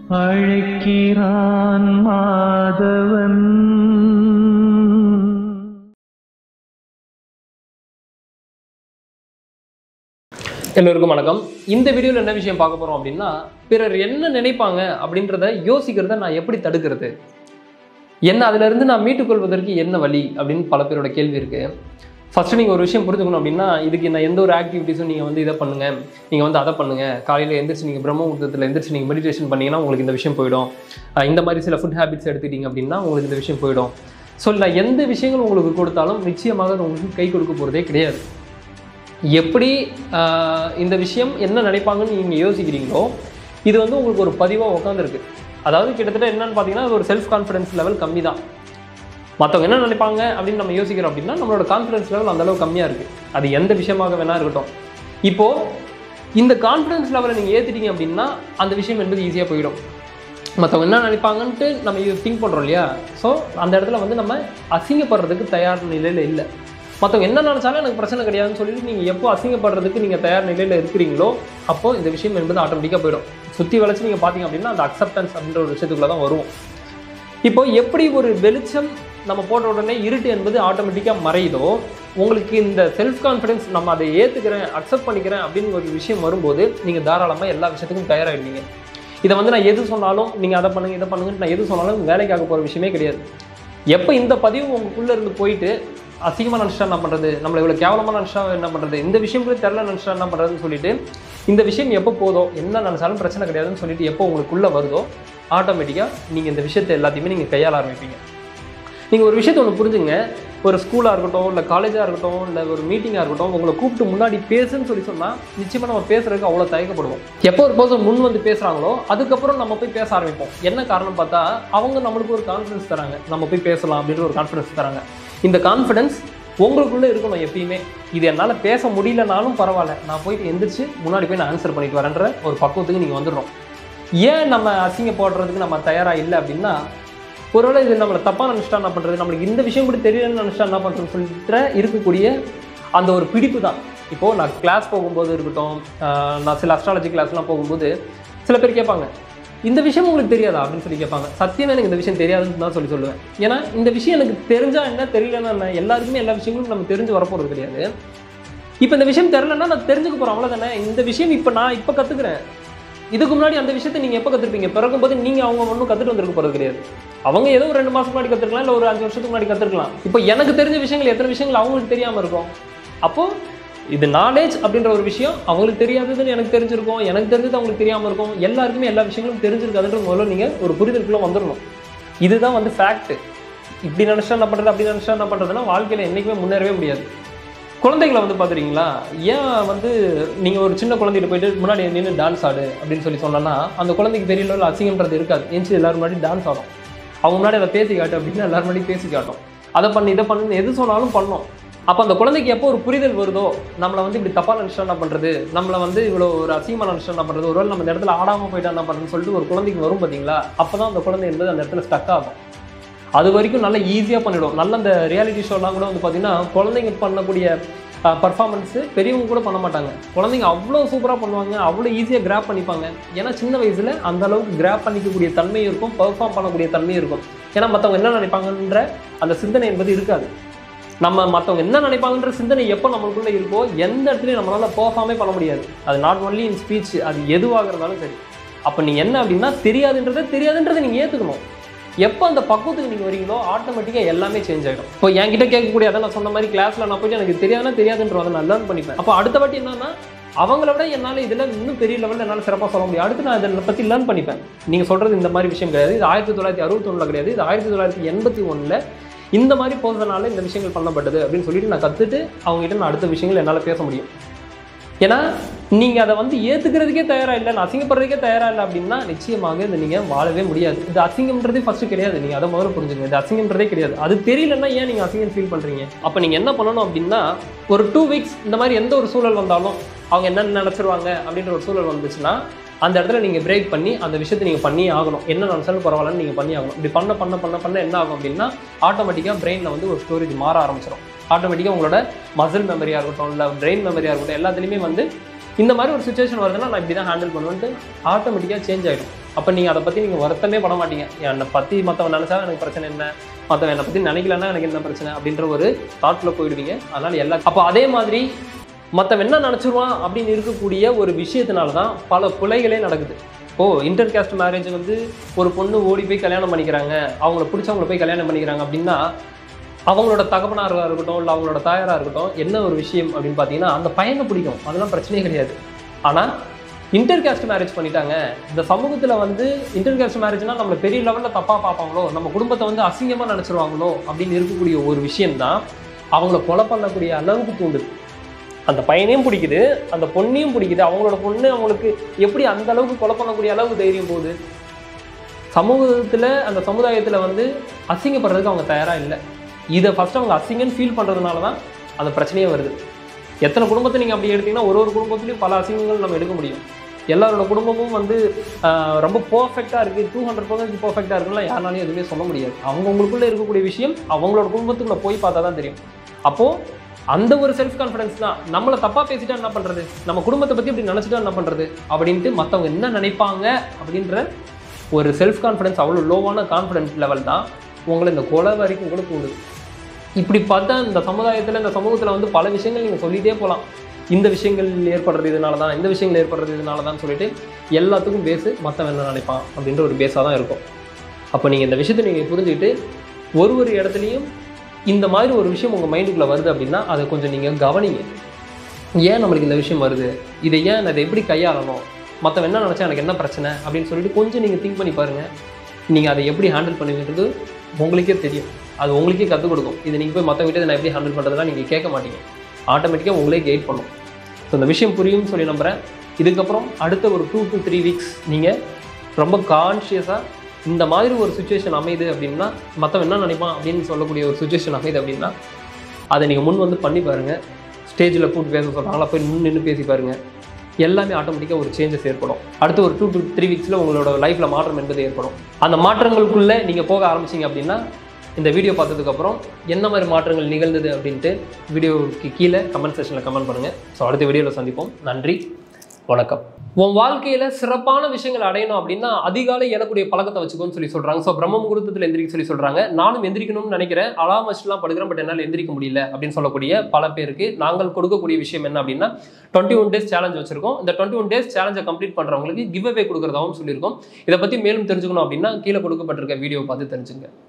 அழைக்கிறான் மாதவன் எல்லோருக்கும் வணக்கம் இந்த வீடியோவில் என்ன விஷயம் பார்க்க போகிறோம் அப்படின்னா பிறர் என்ன நினைப்பாங்க அப்படின்றத யோசிக்கிறத நான் எப்படி தடுக்கிறது என்ன அதிலிருந்து நான் மீட்டுக்கொள்வதற்கு என்ன வழி அப்படின்னு பல பேரோட கேள்வி இருக்கு ஃபர்ஸ்ட் நீங்கள் ஒரு விஷயம் புரிஞ்சுக்கணும் அப்படின்னா இதுக்கு நான் எந்த ஒரு ஆக்டிவிட்டீஸும் நீங்கள் வந்து இதை பண்ணுங்க நீங்கள் வந்து அதை பண்ணுங்க காலையில் எந்திரிச்சு நீங்கள் பிரம்ம முகூர்த்தத்தில் எந்திரிச்சு நீங்கள் மெடிடேஷன் பண்ணீங்கன்னா உங்களுக்கு இந்த விஷயம் போயிடும் அஹ் இந்த மாதிரி சில ஃபுட் ஹேபிட்ஸ் எடுத்துக்கிட்டீங்க அப்படின்னா உங்களுக்கு இந்த விஷயம் போயிடும் ஸோ நான் எந்த விஷயங்கள் உங்களுக்கு கொடுத்தாலும் நிச்சயமாக அது உங்களுக்கு கை கொடுக்க போகிறதே கிடையாது எப்படி ஆஹ், இந்த விஷயம் என்ன நினைப்பாங்கன்னு நீங்கள் யோசிக்கிறீங்களோ இது வந்து உங்களுக்கு ஒரு பதிவாக உட்காந்துருக்கு அதாவது கிட்டத்தட்ட என்னன்னு பார்த்தீங்கன்னா அது ஒரு செல்ஃப் கான்ஃபிடன்ஸ் லெவல் கம்மி தான் மற்றவங்க என்ன நினைப்பாங்க அப்படின்னு நம்ம யோசிக்கிறோம் அப்படின்னா நம்மளோட கான்ஃபிடன்ஸ் லெவல் அந்த அளவு கம்மியாக இருக்குது அது எந்த விஷயமாக வேணா இருக்கட்டும் இப்போது இந்த கான்ஃபிடன்ஸ் லெவலை நீங்கள் ஏற்றிட்டீங்க அப்படின்னா அந்த விஷயம் என்பது ஈஸியாக போயிடும் மற்றவங்க என்ன நினைப்பாங்கன்ட்டு நம்ம இது திங்க் பண்ணுறோம் இல்லையா ஸோ அந்த இடத்துல வந்து நம்ம அசிங்கப்படுறதுக்கு தயார் நிலையில் இல்லை மற்றவங்க என்ன நினச்சாலும் எனக்கு பிரச்சனை கிடையாதுன்னு சொல்லிட்டு நீங்கள் எப்போ அசிங்கப்படுறதுக்கு நீங்கள் தயார் நிலையில் இருக்கிறீங்களோ அப்போ இந்த விஷயம் என்பது ஆட்டோமேட்டிக்காக போயிடும் சுற்றி வளைச்சு நீங்கள் பார்த்தீங்க அப்படின்னா அந்த அக்செப்டன்ஸ் அப்படின்ற ஒரு விஷயத்துக்குள்ள தான் வருவோம் இப்போ எப்படி ஒரு வெளிச்சம் நம்ம போட்ட உடனே இருட்டு என்பது ஆட்டோமேட்டிக்காக மறையுதோ உங்களுக்கு இந்த செல்ஃப் கான்ஃபிடன்ஸ் நம்ம அதை ஏற்றுக்கிறேன் அக்செப்ட் பண்ணிக்கிறேன் அப்படின்னு ஒரு விஷயம் வரும்போது நீங்கள் தாராளமாக எல்லா விஷயத்துக்கும் தயாராகிடுவீங்க இதை வந்து நான் எது சொன்னாலும் நீங்கள் அதை பண்ணுங்க இதை பண்ணுங்கன்னு நான் எது சொன்னாலும் வேலைக்காக போகிற விஷயமே கிடையாது எப்போ இந்த பதிவு உங்களுக்குள்ளே இருந்து போயிட்டு அசிங்கமாக நினச்சா என்ன பண்ணுறது நம்மளை இவ்வளோ கேவலமாக நினச்சா என்ன பண்ணுறது இந்த விஷயம் கூட தெரில நினச்சா என்ன பண்ணுறதுன்னு சொல்லிட்டு இந்த விஷயம் எப்போ போதோ என்ன நினச்சாலும் பிரச்சனை கிடையாதுன்னு சொல்லிட்டு எப்போ உங்களுக்குள்ளே வருதோ ஆட்டோமேட்டிக்காக நீங்கள் இந்த விஷயத்தை எல்லாத்தையுமே நீங்கள் கையாள ஆரம்பிப்பீங்க நீங்கள் ஒரு விஷயத்தை ஒன்று புரிஞ்சுங்க ஒரு ஸ்கூலாக இருக்கட்டும் இல்லை காலேஜாக இருக்கட்டும் இல்லை ஒரு மீட்டிங்காக இருக்கட்டும் உங்களை கூப்பிட்டு முன்னாடி பேசுன்னு சொல்லி சொன்னால் நிச்சயமாக நம்ம பேசுறதுக்கு அவ்வளோ தயக்கப்படுவோம் எப்போ ஒரு பர்சன் முன் வந்து பேசுகிறாங்களோ அதுக்கப்புறம் நம்ம போய் பேச ஆரம்பிப்போம் என்ன காரணம் பார்த்தா அவங்க நம்மளுக்கு ஒரு கான்ஃபிடன்ஸ் தராங்க நம்ம போய் பேசலாம் அப்படின்ற ஒரு கான்ஃபிடன்ஸ் தராங்க இந்த கான்ஃபிடன்ஸ் உங்களுக்குள்ளே இருக்கணும் எப்பயுமே இது என்னால் பேச முடியலனாலும் பரவாயில்ல நான் போயிட்டு எந்திரிச்சு முன்னாடி போய் நான் ஆன்சர் பண்ணிட்டு வரேன்ற ஒரு பக்குவத்துக்கு நீங்கள் வந்துடுறோம் ஏன் நம்ம அசிங்கப்படுறதுக்கு நம்ம தயாராக இல்லை அப்படின்னா ஒருவேளை இது நம்மளை தப்பாக நினச்சிட்டா என்ன பண்ணுறது நம்மளுக்கு இந்த விஷயம் கூட தெரியலன்னு நினச்சிட்டா என்ன பண்ணுறதுன்னு சொல்லிட்டு இருக்கக்கூடிய அந்த ஒரு பிடிப்பு தான் இப்போது நான் கிளாஸ் போகும்போது இருக்கட்டும் ஆஹ் நான் சில அஸ்ட்ராலஜி கிளாஸ்லாம் போகும்போது சில பேர் கேட்பாங்க இந்த விஷயம் உங்களுக்கு தெரியாதா அப்படின்னு சொல்லி கேட்பாங்க சத்தியமே எனக்கு இந்த விஷயம் தெரியாதுன்னு தான் சொல்லி சொல்லுவேன் ஏன்னா இந்த விஷயம் எனக்கு தெரிஞ்சா என்ன தெரியலன்னா என்ன எல்லாருக்குமே எல்லா விஷயங்களும் நம்ம தெரிஞ்சு வரப்போகிறது கிடையாது இப்போ இந்த விஷயம் தெரிலன்னா நான் தெரிஞ்சுக்க போகிறேன் அவ்வளோதானே இந்த விஷயம் இப்போ நான் இப்போ கற்றுக்குறேன் இதுக்கு முன்னாடி அந்த விஷயத்தை நீங்கள் எப்போ கற்றுருப்பீங்க பிறக்கும்போது நீங்கள் அவங்க ஒன்றும் கற்றுட்டு வந்திருக்க போகிறது கிடையாது அவங்க ஏதோ ஒரு ரெண்டு மாதம் முன்னாடி கற்றுக்கலாம் இல்லை ஒரு அஞ்சு வருஷத்துக்கு முன்னாடி கற்றுக்கலாம் இப்போ எனக்கு தெரிஞ்ச விஷயங்கள் எத்தனை விஷயங்கள் அவங்களுக்கு தெரியாமல் இருக்கும் அப்போது இது நாலேஜ் அப்படின்ற ஒரு விஷயம் அவங்களுக்கு தெரியாததுன்னு எனக்கு தெரிஞ்சிருக்கும் எனக்கு தெரிஞ்சது அவங்களுக்கு தெரியாமல் இருக்கும் எல்லாருக்குமே எல்லா விஷயங்களும் தெரிஞ்சிருக்காதுன்ற முதல்ல நீங்கள் ஒரு புரிதலுக்குள்ளே வந்துடணும் இதுதான் வந்து ஃபேக்ட் இப்படி நினச்சா என்ன பண்ணுறது அப்படி நினச்சா என்ன பண்ணுறதுன்னா வாழ்க்கையில் என்றைக்குமே முன்னேறவே முடியாது குழந்தைகளை வந்து பார்த்துறீங்களா ஏன் வந்து நீங்கள் ஒரு சின்ன குழந்தைகிட்ட போயிட்டு முன்னாடி நின்று டான்ஸ் ஆடு அப்படின்னு சொல்லி சொன்னோன்னா அந்த குழந்தைக்கு பெரிய லெவலில் அசிங்கம்ன்றது இருக்காது எஞ்சி எல்லாரும் முன்னாடி டான்ஸ் ஆடும் அவங்க முன்னாடி அதை பேசி காட்டு அப்படின்னு எல்லாரும் முன்னாடி பேசி காட்டும் அதை பண்ணு இதை பண்ணு எது சொன்னாலும் பண்ணோம் அப்போ அந்த குழந்தைக்கு எப்போ ஒரு புரிதல் வருதோ நம்மளை வந்து இப்படி தப்பாக நினச்சா என்ன பண்ணுறது நம்மளை வந்து இவ்வளோ ஒரு அசிங்கமாக நினச்சா என்ன பண்ணுறது ஒருவேளை நம்ம இந்த இடத்துல ஆடாமல் போயிட்டா என்ன பண்ணுறதுன்னு சொல்லிட்டு ஒரு குழந்தைக்கு வரும் பார்த்தீங்களா அப்போ தான் அந்த குழந்தை என்பது அந்த இடத்துல ஸ்டக் ஆகும் அது வரைக்கும் நல்லா ஈஸியாக பண்ணிடும் நல்ல அந்த ரியாலிட்டி ஷோலாம் கூட வந்து பார்த்தீங்கன்னா குழந்தைங்க பண்ணக்கூடிய பர்ஃபார்மன்ஸு பெரியவங்க கூட பண்ண மாட்டாங்க குழந்தைங்க அவ்வளோ சூப்பராக பண்ணுவாங்க அவ்வளோ ஈஸியாக கிராப் பண்ணிப்பாங்க ஏன்னா சின்ன வயசில் அந்த அளவுக்கு கிராப் பண்ணிக்கக்கூடிய தன்மையும் இருக்கும் பெர்ஃபார்ம் பண்ணக்கூடிய தன்மையும் இருக்கும் ஏன்னா மற்றவங்க என்ன நினைப்பாங்கன்ற அந்த சிந்தனை என்பது இருக்காது நம்ம மற்றவங்க என்ன நினைப்பாங்கன்ற சிந்தனை எப்போ நம்மளுக்குள்ளே இருக்கோ எந்த இடத்துலையும் நம்மளால் பெர்ஃபார்மே பண்ண முடியாது அது நாட் ஒன்லி இன் ஸ்பீச் அது எதுவாக இருந்தாலும் சரி அப்போ நீங்கள் என்ன அப்படின்னா தெரியாதுன்றதை தெரியாதுன்றதை நீங்கள் ஏற்றுக்கணும் எப்போ அந்த பக்குவத்துக்கு நீங்கள் வரீங்களோ ஆட்டோமேட்டிக்காக எல்லாமே சேஞ்ச் ஆகிடும் இப்போ என்கிட்ட கேட்கக்கூடிய அதை நான் சொன்ன மாதிரி கிளாஸில் நான் போயிட்டு எனக்கு தெரியாதுன்னா தெரியாதுன்றதை நான் லேர்ன் பண்ணிப்பேன் அப்போ அடுத்த வாட்டி என்னன்னா அவங்கள விட என்னால் இதில் இன்னும் பெரிய லெவலில் என்னால் சிறப்பாக சொல்ல முடியும் அடுத்து நான் இதை பற்றி லேர்ன் பண்ணிப்பேன் நீங்கள் சொல்கிறது இந்த மாதிரி விஷயம் கிடையாது இது ஆயிரத்தி தொள்ளாயிரத்தி அறுபத்தொன்னில் கிடையாது இது ஆயிரத்தி தொள்ளாயிரத்தி எண்பத்தி ஒன்றில் இந்த மாதிரி போகிறதுனால இந்த விஷயங்கள் பண்ணப்பட்டது அப்படின்னு சொல்லிட்டு நான் கற்றுட்டு அவங்ககிட்ட நான் அடுத்த விஷயங்கள் என்னால் பேச முடியும் ஏன்னா நீங்கள் அதை வந்து ஏற்றுக்கிறதுக்கே தயாராக இல்லை நான் அசிங்கப்படுறதுக்கே தயாராக இல்லை அப்படின்னா நிச்சயமாக இந்த நீங்கள் வாழவே முடியாது இது அசிங்கம்ன்றதே ஃபஸ்ட்டு கிடையாது நீங்கள் அதை முதல்ல புரிஞ்சுங்க இது அசிங்கம்ன்றதே கிடையாது அது தெரியலன்னா ஏன் நீங்கள் அசிங்கம் ஃபீல் பண்ணுறீங்க அப்போ நீங்கள் என்ன பண்ணணும் அப்படின்னா ஒரு டூ வீக்ஸ் இந்த மாதிரி எந்த ஒரு சூழல் வந்தாலும் அவங்க என்ன நினச்சிருவாங்க அப்படின்ற ஒரு சூழல் வந்துச்சுன்னா அந்த இடத்துல நீங்கள் பிரேக் பண்ணி அந்த விஷயத்தை நீங்கள் பண்ணி ஆகணும் என்ன நினச்சாலும் பரவாயில்லன்னு நீங்கள் பண்ணி ஆகணும் இப்படி பண்ண பண்ண பண்ண பண்ண என்ன ஆகும் அப்படின்னா ஆட்டோமேட்டிக்காக பிரெயினில் வந்து ஒரு ஸ்டோரேஜ் மாற ஆரம்பிச்சிடும் ஆட்டோமேட்டிக்காக உங்களோட மசில் மெமரியாக இருக்கட்டும் இல்லை பிரெயின் மெமரியாக இருக்கட்டும் எல்லாத்துலேயுமே வந்து இந்த மாதிரி ஒரு சுச்சுவேஷன் வருதுன்னா நான் இப்படி தான் ஹேண்டில் பண்ணுவேன்ட்டு ஆட்டோமேட்டிக்காக சேஞ்ச் ஆகிடும் அப்போ நீங்கள் அதை பற்றி நீங்கள் வருத்தமே பட மாட்டீங்க என்னை பற்றி மற்றவன் நினச்சா எனக்கு பிரச்சனை என்ன மற்றவன் என்னை பற்றி நினைக்கலன்னா எனக்கு என்ன பிரச்சனை அப்படின்ற ஒரு தாட்டில் போயிடுவீங்க அதனால் எல்லா அப்போ அதே மாதிரி மற்றவன் என்ன நினச்சிருவான் அப்படின்னு இருக்கக்கூடிய ஒரு விஷயத்தினால தான் பல பிழைகளே நடக்குது ஓ இன்டர் காஸ்ட் மேரேஜ் வந்து ஒரு பொண்ணு ஓடி போய் கல்யாணம் பண்ணிக்கிறாங்க அவங்கள பிடிச்சவங்கள போய் கல்யாணம் பண்ணிக்கிறாங்க அப்படின்னா அவங்களோட தகப்பனாராக இருக்கட்டும் இல்லை அவங்களோட தாயாராக இருக்கட்டும் என்ன ஒரு விஷயம் அப்படின்னு பார்த்தீங்கன்னா அந்த பையனை பிடிக்கும் அதெல்லாம் பிரச்சனையே கிடையாது ஆனால் இன்டர் காஸ்ட் மேரேஜ் பண்ணிட்டாங்க இந்த சமூகத்தில் வந்து இன்டர் காஸ்ட் மேரேஜ்னா நம்மளை பெரிய லெவலில் தப்பாக பார்ப்பாங்களோ நம்ம குடும்பத்தை வந்து அசிங்கமாக நினச்சிருவாங்களோ அப்படின்னு இருக்கக்கூடிய ஒரு விஷயம்தான் அவங்கள கொலை பண்ணக்கூடிய அளவுக்கு தூண்டுது அந்த பையனையும் பிடிக்குது அந்த பொண்ணையும் பிடிக்குது அவங்களோட பொண்ணு அவங்களுக்கு எப்படி அந்த அளவுக்கு கொலை பண்ணக்கூடிய அளவுக்கு தைரியம் போகுது சமூகத்தில் அந்த சமுதாயத்தில் வந்து அசிங்கப்படுறதுக்கு அவங்க தயாராக இல்லை இதை ஃபஸ்ட்டு அவங்க அசிங்கன்னு ஃபீல் பண்ணுறதுனால தான் அந்த பிரச்சனையே வருது எத்தனை குடும்பத்தை நீங்கள் அப்படி எடுத்தீங்கன்னா ஒரு ஒரு குடும்பத்துலையும் பல அசிங்கங்கள் நம்ம எடுக்க முடியும் எல்லாரோட குடும்பமும் வந்து ஆஹ், ரொம்ப பர்ஃபெக்டாக இருக்குது டூ ஹண்ட்ரட் பர்சன்ட் பர்ஃபெக்டாக இருக்குன்னா யாராலையும் எதுவுமே சொல்ல முடியாது அவங்கவுங்களுக்குள்ளே இருக்கக்கூடிய விஷயம் அவங்களோட குடும்பத்துக்குள்ளே போய் பார்த்தா தான் தெரியும் அப்போது அந்த ஒரு செல்ஃப் கான்ஃபிடன்ஸ் தான் நம்மளை தப்பாக பேசிட்டா என்ன பண்ணுறது நம்ம குடும்பத்தை பற்றி இப்படி நினச்சிட்டா என்ன பண்ணுறது அப்படின்ட்டு மற்றவங்க என்ன நினைப்பாங்க அப்படின்ற ஒரு செல்ஃப் கான்ஃபிடன்ஸ் அவ்வளோ லோவான கான்ஃபிடன்ஸ் லெவல் தான் உங்களை இந்த கொலை வரைக்கும் கூட தூண்டுது இப்படி பார்த்தா இந்த சமுதாயத்தில் இந்த சமூகத்தில் வந்து பல விஷயங்கள் நீங்கள் சொல்லிட்டே போகலாம் இந்த விஷயங்கள் ஏற்படுறது இதனால தான் இந்த விஷயங்கள் ஏற்படுறது இதனால தான் சொல்லிட்டு எல்லாத்துக்கும் பேஸு மற்றவன் என்ன நினைப்பான் அப்படின்ற ஒரு பேஸாக தான் இருக்கும் அப்போ நீங்கள் இந்த விஷயத்தை நீங்கள் புரிஞ்சுக்கிட்டு ஒரு ஒரு இடத்துலையும் இந்த மாதிரி ஒரு விஷயம் உங்கள் மைண்டுக்குள்ளே வருது அப்படின்னா அதை கொஞ்சம் நீங்கள் கவனிங்க ஏன் நம்மளுக்கு இந்த விஷயம் வருது இதை ஏன் நான் இதை எப்படி கையாளணும் மற்றவன் என்ன நினச்சா எனக்கு என்ன பிரச்சனை அப்படின்னு சொல்லிட்டு கொஞ்சம் நீங்கள் திங்க் பண்ணி பாருங்கள் நீங்கள் அதை எப்படி ஹேண்டில் பண்ணுவீங்கிறது உங்களுக்கே தெரியும் அது உங்களுக்கே கற்றுக் கொடுக்கும் இதை நீங்கள் போய் மற்றவங்கிட்ட நான் எப்படி ஹேண்டில் பண்ணுறதுலாம் நீங்கள் கேட்க மாட்டீங்க ஆட்டோமேட்டிக்காக உங்களே கைட் பண்ணும் ஸோ இந்த விஷயம் புரியும்னு சொல்லி நம்புகிறேன் இதுக்கப்புறம் அடுத்த ஒரு டூ to த்ரீ வீக்ஸ் நீங்கள் ரொம்ப கான்ஷியஸாக இந்த மாதிரி ஒரு சுச்சுவேஷன் அமையுது அப்படின்னா மற்றவன் என்ன நினைப்பான் அப்படின்னு சொல்லக்கூடிய ஒரு சுச்சுவேஷன் அமையுது அப்படின்னா அதை நீங்கள் முன் வந்து பண்ணி பாருங்கள் ஸ்டேஜில் கூட்டு பேச சொல்கிறாங்களா போய் முன் நின்று பேசி பாருங்கள் எல்லாமே ஆட்டோமேட்டிக்காக ஒரு சேஞ்சஸ் ஏற்படும் அடுத்த ஒரு டூ to த்ரீ வீக்ஸில் உங்களோட லைஃப்பில் மாற்றம் என்பது ஏற்படும் அந்த மாற்றங்களுக்குள்ளே நீங்கள் போக ஆரம்பிச்சீங்க அப்படின்னா இந்த வீடியோ பார்த்ததுக்கப்புறம் என்ன மாதிரி மாற்றங்கள் நிகழ்ந்தது அப்படின்ட்டு வீடியோவுக்கு கீழே கமெண்ட் செக்ஷனில் கமெண்ட் பண்ணுங்கள் ஸோ அடுத்த வீடியோவில் சந்திப்போம் நன்றி வணக்கம் உன் வாழ்க்கையில சிறப்பான விஷயங்கள் அடையணும் அப்படின்னா அதிகாலை எழக்கூடிய பழக்கத்தை வச்சுக்கோன்னு சொல்லி சொல்றாங்க ஸோ பிரம்ம முகூர்த்தத்தில் எந்திரிக்க சொல்லி சொல்றாங்க நானும் எந்திரிக்கணும்னு நினைக்கிறேன் அலாம் வச்சுலாம் படுக்கிறேன் பட் என்னால் எந்திரிக்க முடியல அப்படின்னு சொல்லக்கூடிய பல பேருக்கு நாங்கள் கொடுக்கக்கூடிய விஷயம் என்ன அப்படின்னா டுவெண்ட்டி ஒன் டேஸ் சேலஞ்ச் வச்சிருக்கோம் இந்த டுவெண்ட்டி ஒன் டேஸ் சேலஞ்சை கம்ப்ளீட் பண்றவங்களுக்கு கிவ் அவே கொடுக்குறதாவும் சொல்லியிருக்கோம் இதை பத்தி மேலும் தெரிஞ்சுக்கணும் அப்படின்னா கீழே கொடுக்கப்பட்டிருக்க வீடியோ பார்த்து தெரிஞ்சுங்க